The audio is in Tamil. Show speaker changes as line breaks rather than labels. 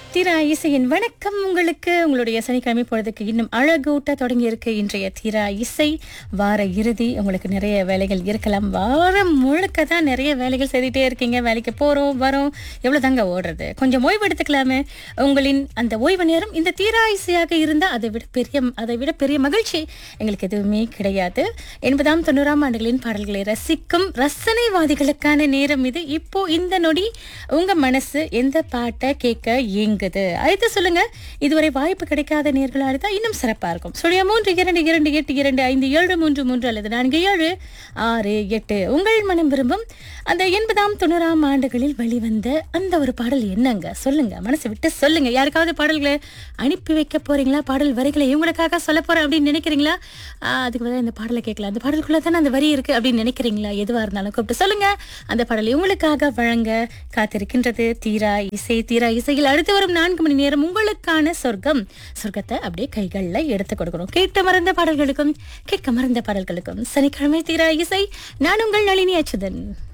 தீரா இசையின் வணக்கம் உங்களுக்கு உங்களுடைய சனிக்கிழமை பொழுதுக்கு இன்னும் அழகூட்ட தொடங்கி இருக்கு இன்றைய தீரா இசை வார இறுதி உங்களுக்கு நிறைய வேலைகள் இருக்கலாம் வாரம் முழுக்க தான் நிறைய வேலைகள் செய்துட்டே இருக்கீங்க வேலைக்கு போறோம் வரோம் எவ்வளவு தாங்க ஓடுறது கொஞ்சம் ஓய்வு எடுத்துக்கலாமே உங்களின் அந்த ஓய்வு நேரம் இந்த தீரா இசையாக இருந்தால் அதை விட பெரிய அதை விட பெரிய மகிழ்ச்சி எங்களுக்கு எதுவுமே கிடையாது எண்பதாம் தொண்ணூறாம் ஆண்டுகளின் பாடல்களை ரசிக்கும் ரசனைவாதிகளுக்கான நேரம் இது இப்போ இந்த நொடி உங்க மனசு எந்த பாட்டை கேட்க ஏங்குது அடுத்து சொல்லுங்க இதுவரை வாய்ப்பு கிடைக்காத நேர்களா இருந்தா இன்னும் சிறப்பா இருக்கும் சொல்லியா மூன்று இரண்டு இரண்டு எட்டு இரண்டு ஐந்து ஏழு மூன்று மூன்று அல்லது நான்கு ஏழு ஆறு எட்டு உங்கள் மனம் விரும்பும் அந்த எண்பதாம் தொண்ணூறாம் ஆண்டுகளில் வெளிவந்த அந்த ஒரு பாடல் என்னங்க சொல்லுங்க மனசு விட்டு சொல்லுங்க யாருக்காவது பாடல்களை அனுப்பி வைக்க போறீங்களா பாடல் வரிகளை இவங்களுக்காக சொல்ல போறேன் அப்படின்னு நினைக்கிறீங்களா ஆஹ் அதுக்கு பதிலா இந்த பாடலை கேட்கலாம் அந்த பாடலுக்குள்ள தானே அந்த வரி இருக்கு அப்படின்னு நினைக்கிறீங்களா எதுவா இருந்தாலும் கூப்பிட்டு சொல்லுங்க அந்த பாடலை உங்களுக்காக வழங்க காத்திருக்கின்றது தீரா இசை தீரா இசையில் அடுத்து வரும் நான்கு மணி நேரம் உங்களுக்கான சொர்க்கம் சொர்க்கத்தை அப்படியே கைகள்ல எடுத்து கொடுக்கணும் கேட்டு மறந்த பாடல்களுக்கும் கேட்க மறந்த பாடல்களுக்கும் சனிக்கிழமை தீரா இசை நான் உங்கள் நளினி அச்சுதன்